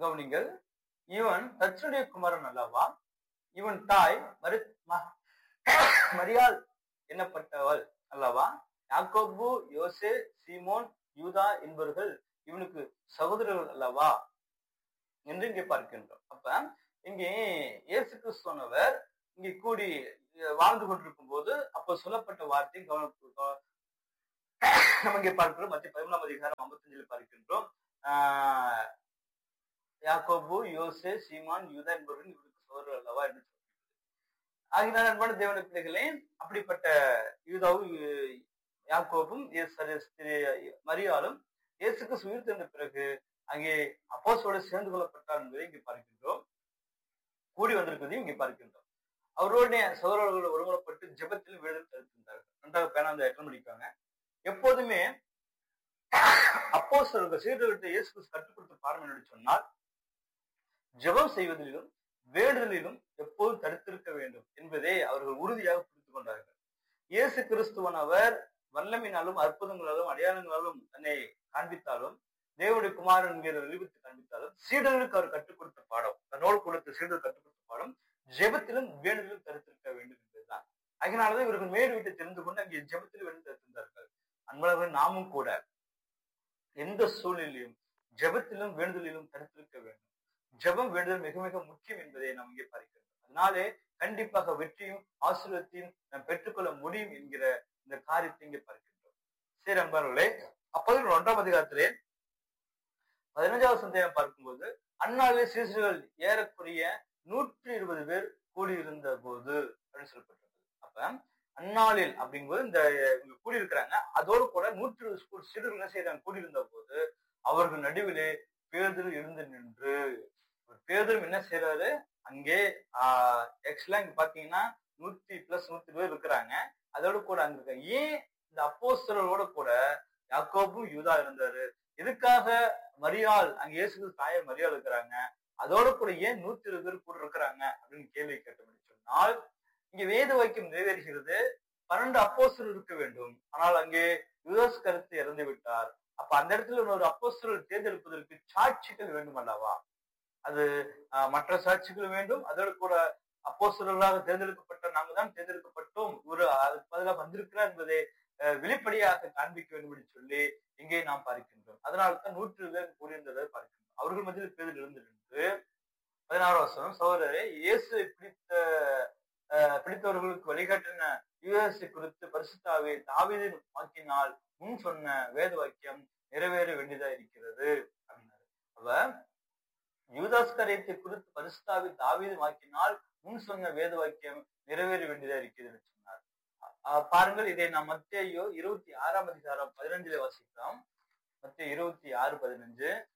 கவனிங்கள் இவன் தச்சனுடைய குமாரன் அல்லவா இவன் தாய் மரி ம- மரியாள் என்னப்பட்டவள் அல்லவா யாக்கோபு யோசே சீமோன் யூதா என்பவர்கள் இவனுக்கு சகோதரர்கள் அல்லவா என்று இங்கே பார்க்கின்றோம் அப்ப இங்கே இயேசு கிறிஸ்துவனவர் இங்கே கூடி அஹ், வாழ்ந்து கொண்டிருக்கும் போது அப்ப சொல்லப்பட்ட வார்த்தை கவனம் கவ- நம்ம இங்கே பார்க்கிறோம் மத்திய பதிமூணாம் அதிகாரம் ஐம்பத்தஞ்சில் பார்க்கின்றோம் ஆஹ், யாக்கோபு யோசே சீமான் யூதா என்பவர்கள் இவருக்கு சோதரர் அல்லவா என்று சொல்கிறது ஆகினால் அன்பான தேவனுடைய பிள்ளைகளே அப்படிப்பட்ட யூதாவும் யூ- யாக்கோபும் இயேசு- சரி- சரி- மரியாளும் இயேசுக்கு உயிர் தந்த பிறகு அங்கே அப்போசோடு சேர்ந்து கொள்ளப்பட்டார் என்பதை இங்கே பார்க்கின்றோம் கூடி வந்திருப்பதையும் இங்கே பார்க்கின்றோம் அவருடைய சகோதரர்கள் ஒருமுறைப்பட்டு ஜெபத்தில் விழுதல் தடுத்திருந்தார்கள் நன்றாக பேனாந்த எட்டம் முடிக்காங்க எப்போதுமே அப்போஸ்தலர்கள் சீடர்கிட்ட இயேசு கிறிஸ்து கற்றுக் கொடுத்த பாடம் என்று சொன்னால் ஜெபம் செய்வதிலும் வேண்டுதலிலும் எப்போதும் தடுத்திருக்க வேண்டும் என்பதை அவர்கள் உறுதியாக புரிந்து கொண்டார்கள் இயேசு கிறிஸ்துவன் அவர் வல்லமினாலும் அற்புதங்களாலும் அடையாளங்களாலும் தன்னை காண்பித்தாலும் தேவனுடைய குமாரன் என்கிற நிரூபித்து காண்பித்தாலும் சீடர்களுக்கு அவர் கற்றுக் கொடுத்த பாடம் தன்னோடு கொடுத்த சீடர்கள் கற்றுக் கொடுத்த பாடம் ஜெபத்திலும் வேண்டுதலும் தடுத்திருக்க வேண்டும் என்பதுதான் அதனாலதான் இவர்கள் மேடு விட்டு தெரிந்து கொண்டு அங்கே ஜெபத்தில் வேண்டு தடுத்திருந்தார்கள் அன்பழகன் நாமும் கூட எந்த சூழ்நிலையும் ஜெபத்திலும் வேண்டுதலிலும் தடுத்திருக்க வேண்டும் ஜெபம் வேண்டுதல் மிக மிக முக்கியம் என்பதை நாம் இங்கே பார்க்கிறோம் அதனாலே கண்டிப்பாக வெற்றியும் ஆசீர்வத்தையும் நாம் பெற்றுக்கொள்ள முடியும் என்கிற இந்த காரியத்தை இங்கே பார்க்கின்றோம் சரி அன்பர்களே அப்போது ஒன்றாம் அதிகாரத்திலே பதினஞ்சாவது சந்தேகம் பார்க்கும்போது அந்நாளிலே சீசர்கள் ஏறக்குறைய நூற்றி இருபது பேர் கூடியிருந்த போது அப்படின்னு சொல்லப்பட்டிருந்தது அப்ப அந்நாளில் அப்படிங்கும்போது இந்த இவங்க கூடியிருக்கிறாங்க அதோடு கூட நூற்றி இருபது சீடர்கள் என்ன செய்யறாங்க கூடியிருந்த போது அவர்கள் நடுவிலே பேதர் இருந்து நின்று பேதரும் என்ன செய்யறாரு அங்கே ஆஹ் ஆக்சுவலா இங்க பாத்தீங்கன்னா நூத்தி பிளஸ் நூத்தி பேர் இருக்கிறாங்க அதோட கூட அங்க இருக்காங்க ஏன் இந்த அப்போஸ்தலரோட கூட யாக்கோபும் யூதா இருந்தாரு எதுக்காக மரியாள் அங்க இயேசு தாயார் மரியாள் இருக்கிறாங்க அதோட கூட ஏன் நூத்தி இருபது பேர் கூட இருக்கிறாங்க அப்படின்னு கேள்வி கேட்டோம்னு சொன்னால் இங்க வேத வாக்கியம் நிறைவேறுகிறது பன்னெண்டு அப்போஸ்தலர் இருக்க வேண்டும் ஆனால் அங்கே யூதாஸ் கருத்து இறந்து விட்டார் அப்ப அந்த இடத்துல இன்னொரு அப்போஸ்தலர் தேர்ந்தெடுப்பதற்கு சாட்சிகள் வேண்டும் அல்லவா அது ஆஹ், மற்ற சாட்சிகள் வேண்டும் அதோடு கூட அப்போஸ்தலர்களாக தேர்ந்தெடுக்கப்பட்ட நாங்க தான் தேர்ந்தெடுக்கப்பட்டோம் இவர் அதுக்கு பதிலாக வந்திருக்கிறார் என்பதை அஹ், வெளிப்படையாக காண்பிக்க வேண்டும் என்று சொல்லி இங்கே நாம் பார்க்கின்றோம் அதனால தான் நூற்று பேர் கூடியிருந்ததை பார்க்கின்றோம் அவர்கள் மத்தியில் பேரில் இருந்து நின்று பதினாறு வருஷம் சகோதரரை இயேசு பிடித்த அஹ், பிடித்தவர்களுக்கு வழிகாட்டின யுஎஸ்சி குறித்து பரிசுத்தாவே தாவீதின் வாக்கினால் முன் சொன்ன வேத வாக்கியம் நிறைவேற வேண்டியதா இருக்கிறது அப்படின்னாரு அவ யூதாஸ் காரியத்தை குறித்து பரிசுத்தாவி தாவீது வாக்கினால் முன் சொன்ன வேத வாக்கியம் நிறைவேற வேண்டியதா இருக்கிறது சொன்னார் அஹ் பாருங்கள் இதை நாம் மத்தியோ இருபத்தி ஆறாம் அதிகாரம் பதினஞ்சுல வாசிக்கலாம் மத்திய இருபத்தி ஆறு பதினஞ்சு